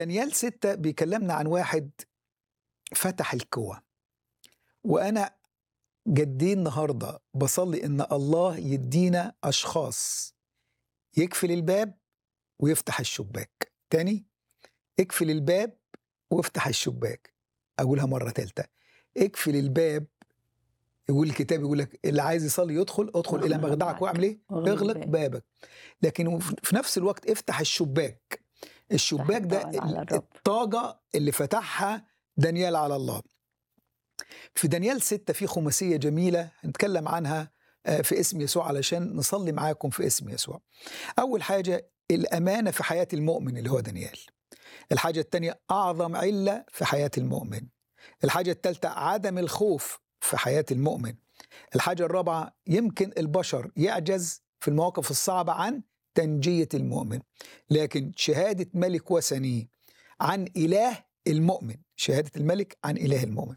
دانيال ستة بيكلمنا عن واحد فتح الكوى وأنا جدي النهاردة بصلي إن الله يدينا أشخاص يقفل الباب ويفتح الشباك تاني اقفل الباب وافتح الشباك أقولها مرة تالتة اقفل الباب يقول الكتاب يقول لك اللي عايز يصلي يدخل ادخل إلى واغلق مخدعك بابك. واعمل إيه؟ واغلق اغلق الباب. بابك لكن في نفس الوقت افتح الشباك الشباك ده الطاقة على الرب. الطاقة اللي فتحها دانيال على الله في دانيال ستة في خماسية جميلة هنتكلم عنها آه، في اسم يسوع علشان نصلي معاكم في اسم يسوع أول حاجة الأمانة في حياة المؤمن اللي هو دانيال الحاجة الثانية أعظم علة في حياة المؤمن الحاجة الثالثة عدم الخوف في حياة المؤمن الحاجة الرابعة يمكن البشر يعجز في المواقف الصعبة عن تنجية المؤمن لكن شهادة ملك وثني عن إله المؤمن شهادة الملك عن إله المؤمن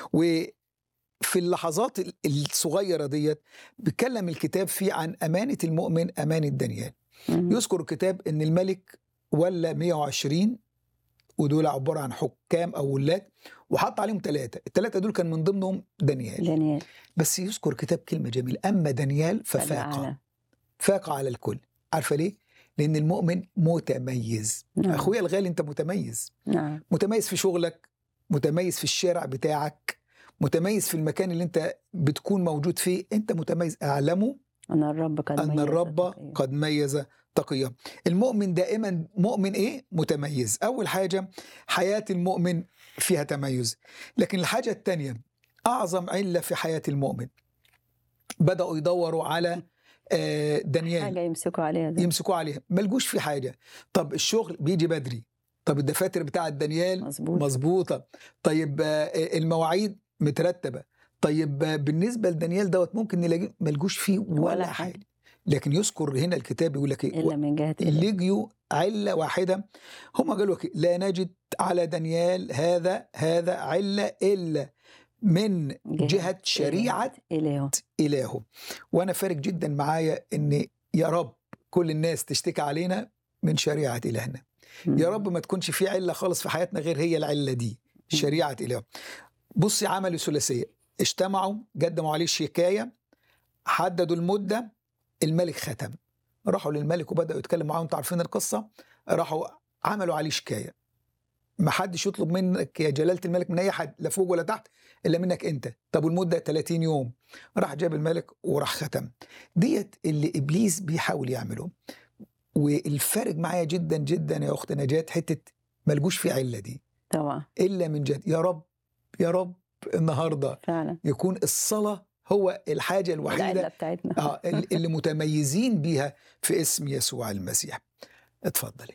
وفي اللحظات ال- الصغيرة ديت بيتكلم الكتاب فيه عن أمانة المؤمن أمانة دانيال مم. يذكر الكتاب ان الملك ولا 120 ودول عباره عن حكام او ولاد وحط عليهم ثلاثه الثلاثه دول كان من ضمنهم دانيال دانيال بس يذكر كتاب كلمه جميله اما دانيال ففاق فالأعلى. فاق على الكل عارفه ليه لان المؤمن متميز نعم. اخويا الغالي انت متميز نعم متميز في شغلك متميز في الشارع بتاعك متميز في المكان اللي انت بتكون موجود فيه انت متميز اعلمه أن الرب قد أن ميز الرب التقي. قد ميز تقيا المؤمن دائما مؤمن إيه؟ متميز أول حاجة حياة المؤمن فيها تميز لكن الحاجة الثانية أعظم علة في حياة المؤمن بدأوا يدوروا على آه، دانيال حاجة يمسكوا عليها زي يمسكوا عليها ملجوش في حاجة طب الشغل بيجي بدري طب الدفاتر بتاعة دانيال مظبوط مظبوطة طيب آه، المواعيد مترتبة طيب آه، بالنسبة لدانيال دوت ممكن نلاقيه ملجوش فيه ولا, ولا حاجة. حاجة. لكن يذكر هنا الكتاب يقول لك ايه إلا من جهة الإله. لجيوا علة واحدة هم قالوا لك لا نجد على دانيال هذا هذا علة إلا من جهة شريعة إلهه إلهه وأنا فارق جدا معايا إن يا رب كل الناس تشتكي علينا من شريعة إلهنا يا رب ما تكونش في علة خالص في حياتنا غير هي العلة دي شريعة إله بصي عملوا ثلاثية اجتمعوا قدموا عليه شكاية حددوا المدة الملك ختم راحوا للملك وبدأوا يتكلموا معاه انتوا عارفين القصة راحوا عملوا عليه شكاية ما حدش يطلب منك يا جلالة الملك من أي حد لا فوق ولا تحت إلا منك أنت طب والمدة 30 يوم راح جاب الملك وراح ختم ديت اللي إبليس بيحاول يعمله والفارق معايا جدا جدا يا أخت نجاة حتة ملجوش في علة دي طبعا الا من جد يا رب يا رب النهارده فعلا يكون الصلاه هو الحاجه العلة الوحيده بتاعتنا آه ال- اللي متميزين بيها في اسم يسوع المسيح اتفضلي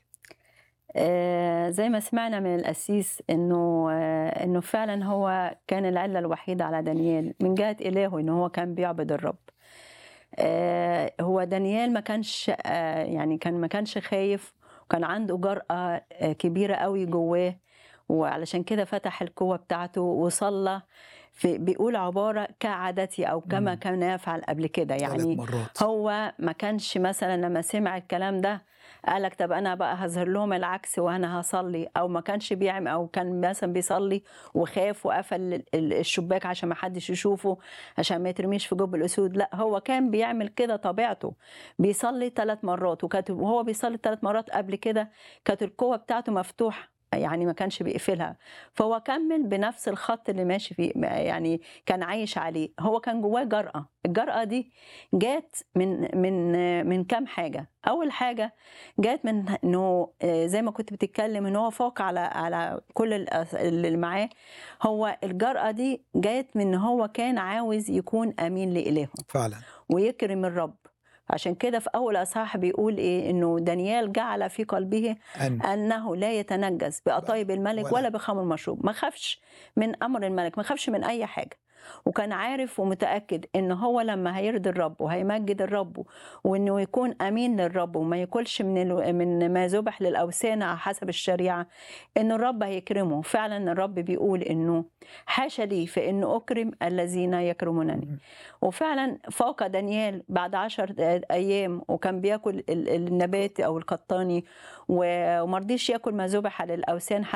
آه، زي ما سمعنا من القسيس انه آه، انه فعلا هو كان العله الوحيده على دانيال من جهه الهه انه هو كان بيعبد الرب آه، هو دانيال ما كانش آه، يعني كان ما كانش خايف وكان عنده جرأة آه، كبيرة قوي جواه وعلشان كده فتح القوة بتاعته وصلى في بيقول عبارة كعادتي أو كما مم. كان يفعل قبل كده ثلاث يعني مرات هو ما كانش مثلا لما سمع الكلام ده قالك طب انا بقى هظهر لهم العكس وانا هصلي او ما كانش بيعمل او كان مثلا بيصلي وخاف وقفل ال- ال- الشباك عشان ما حدش يشوفه عشان ما يترميش في جب الاسود لا هو كان بيعمل كده طبيعته بيصلي ثلاث مرات وكانت وهو بيصلي ثلاث مرات قبل كده كانت القوه بتاعته مفتوحه يعني ما كانش بيقفلها فهو كمل بنفس الخط اللي ماشي فيه يعني كان عايش عليه هو كان جواه جرأة الجرأة دي جات من من من كام حاجة أول حاجة جات من إنه آه، زي ما كنت بتتكلم إن هو فوق على على كل الأس- اللي معاه هو الجرأة دي جات من إن هو كان عاوز يكون أمين لإلهه فعلا ويكرم الرب عشان كده في أول أصحاح بيقول إيه إنه دانيال جعل في قلبه أن انه لا يتنجس بقطايب الملك ولا- ولا بخمر المشروب ما خافش من امر الملك ما خافش من اي حاجه وكان عارف ومتاكد ان هو لما هيرضي الرب وهيمجد الرب وانه يكون امين للرب وما ياكلش من ال- من ما ذبح للاوثان على حسب الشريعه ان الرب هيكرمه فعلا الرب بيقول انه حاشا لي فان اكرم الذين يكرمونني وفعلا فاق دانيال بعد عشر ايام وكان بياكل ال- النبات او القطاني و- ومرضيش ياكل ما ذبح للاوثان